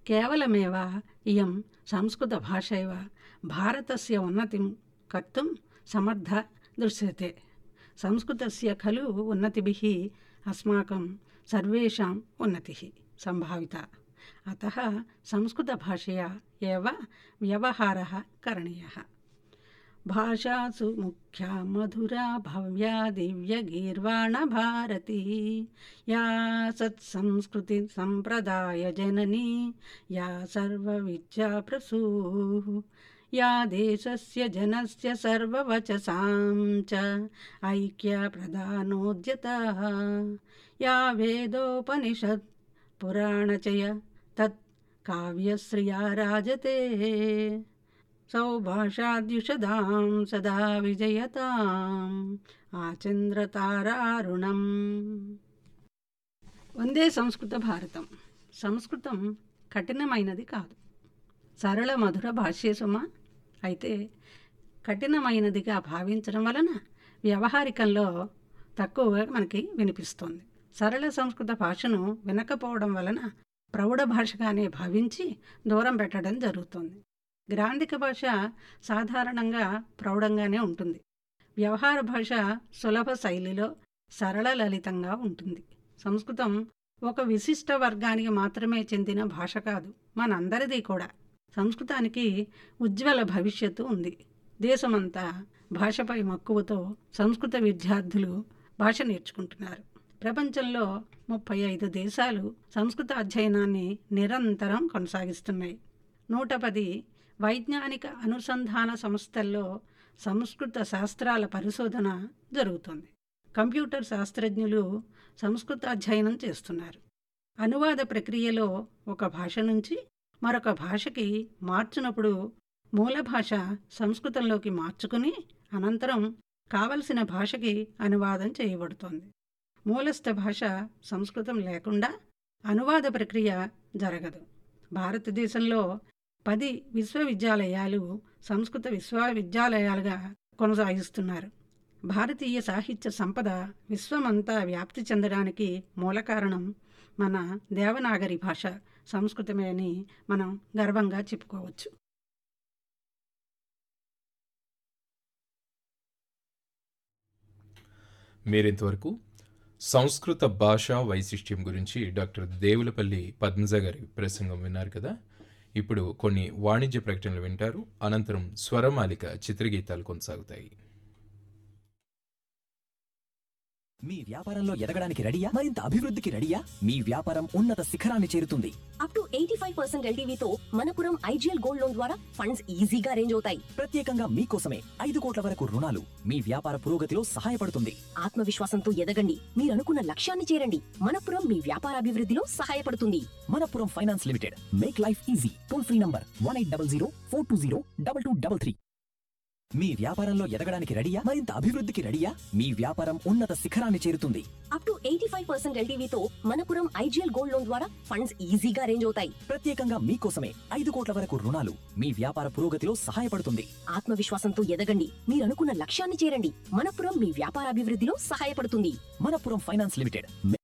కేవలమేవ ఇయం సంస్కృతभाषा एव भारतस्य उन्नतिं कर्तुं समर्था दृश्यते संस्कृतस्य खलु उन्नतिभिः अस्माकं सर्वेषाम् उन्नतिः सम्भाविता अतः संस्कृतभाषया एव व्यवहारः करणीयः भाषासु मुख्या मधुरा भव्या दिव्यगीर्वाणभारती या सत्संस्कृतिसम्प्रदायजननी या सर्वविद्याप्रसूः या देशस्य जनस्य सर्ववचसां च ऐक्यप्रधानोद्यतः या वेदोपनिषत् पुराणचय तत् काव्यश्रिया राजते सौभाषाद्युषदां सदा विजयताम् ఆచంద్రతారారుణం వందే సంస్కృత భారతం సంస్కృతం కఠినమైనది కాదు సరళ మధుర భాష్య సుమ అయితే కఠినమైనదిగా భావించడం వలన వ్యవహారికంలో తక్కువగా మనకి వినిపిస్తుంది సరళ సంస్కృత భాషను వినకపోవడం వలన ప్రౌఢ భాషగానే భావించి దూరం పెట్టడం జరుగుతుంది గ్రాంధిక భాష సాధారణంగా ప్రౌఢంగానే ఉంటుంది వ్యవహార భాష సులభ శైలిలో సరళ లలితంగా ఉంటుంది సంస్కృతం ఒక విశిష్ట వర్గానికి మాత్రమే చెందిన భాష కాదు మనందరిది కూడా సంస్కృతానికి ఉజ్వల భవిష్యత్తు ఉంది దేశమంతా భాషపై మక్కువతో సంస్కృత విద్యార్థులు భాష నేర్చుకుంటున్నారు ప్రపంచంలో ముప్పై ఐదు దేశాలు సంస్కృత అధ్యయనాన్ని నిరంతరం కొనసాగిస్తున్నాయి నూట పది వైజ్ఞానిక అనుసంధాన సంస్థల్లో సంస్కృత శాస్త్రాల పరిశోధన జరుగుతుంది కంప్యూటర్ శాస్త్రజ్ఞులు సంస్కృత అధ్యయనం చేస్తున్నారు అనువాద ప్రక్రియలో ఒక భాష నుంచి మరొక భాషకి మార్చినప్పుడు మూల భాష సంస్కృతంలోకి మార్చుకుని అనంతరం కావలసిన భాషకి అనువాదం చేయబడుతోంది మూలస్థ భాష సంస్కృతం లేకుండా అనువాద ప్రక్రియ జరగదు భారతదేశంలో పది విశ్వవిద్యాలయాలు సంస్కృత విశ్వవిద్యాలయాలుగా కొనసాగిస్తున్నారు భారతీయ సాహిత్య సంపద విశ్వమంతా వ్యాప్తి చెందడానికి మూల కారణం మన దేవనాగరి భాష సంస్కృతమే అని మనం గర్వంగా చెప్పుకోవచ్చు మీరింతవరకు సంస్కృత భాషా వైశిష్ట్యం గురించి డాక్టర్ దేవులపల్లి పద్మజ గారి ప్రసంగం విన్నారు కదా ఇప్పుడు కొన్ని వాణిజ్య ప్రకటనలు వింటారు అనంతరం స్వరమాలిక చిత్రగీతాలు కొనసాగుతాయి మీ వ్యాపారంలో ఎదగడానికి రెడీయా మరింత అభివృద్ధికి రెడీయా మీ వ్యాపారం ఉన్నత శిఖరాన్ని చేరుతుంది up to eighty five percent ఎల్టీవీతో మనపురం ఐజీఎల్ గోల్డ్ లోన్ ద్వారా ఫండ్స్ ఈజీగా అరేంజ్ అవుతాయి ప్రత్యేకంగా మీకోసమే ఐదు కోట్ల వరకు రుణాలు మీ వ్యాపార పురోగతిలో సహాయపడుతుంది ఆత్మవిశ్వాసంతో ఎదగండి మీరు అనుకున్న లక్ష్యాన్ని చేరండి మనపురం మీ వ్యాపార అభివృద్ధిలో సహాయపడుతుంది Manappuram finance limited make life easy toll free number one eight double zero four two zero double two double three మీ వ్యాపారంలో ఎదగడానికి రెడీయా మరింత అభివృద్ధికి రెడీయా మీ వ్యాపారం ఉన్నత శిఖరాన్ని చేరుతుంది up to eighty five percent ఎల్టీవీతో మనపురం ఐజీఎల్ గోల్డ్ లోన్ ద్వారా ఫండ్స్ ఈజీగా అరేంజ్ అవుతాయి ప్రత్యేకంగా మీకోసమే ఐదు కోట్ల వరకు రుణాలు మీ వ్యాపార పురోగతిలో సహాయపడుతుంది ఆత్మవిశ్వాసంతో ఎదగండి మీరు అనుకున్న లక్ష్యాన్ని చేరండి మనపురం మీ వ్యాపార అభివృద్ధిలో సహాయపడుతుంది మనపురం ఫైనాన్స్ లిమిటెడ్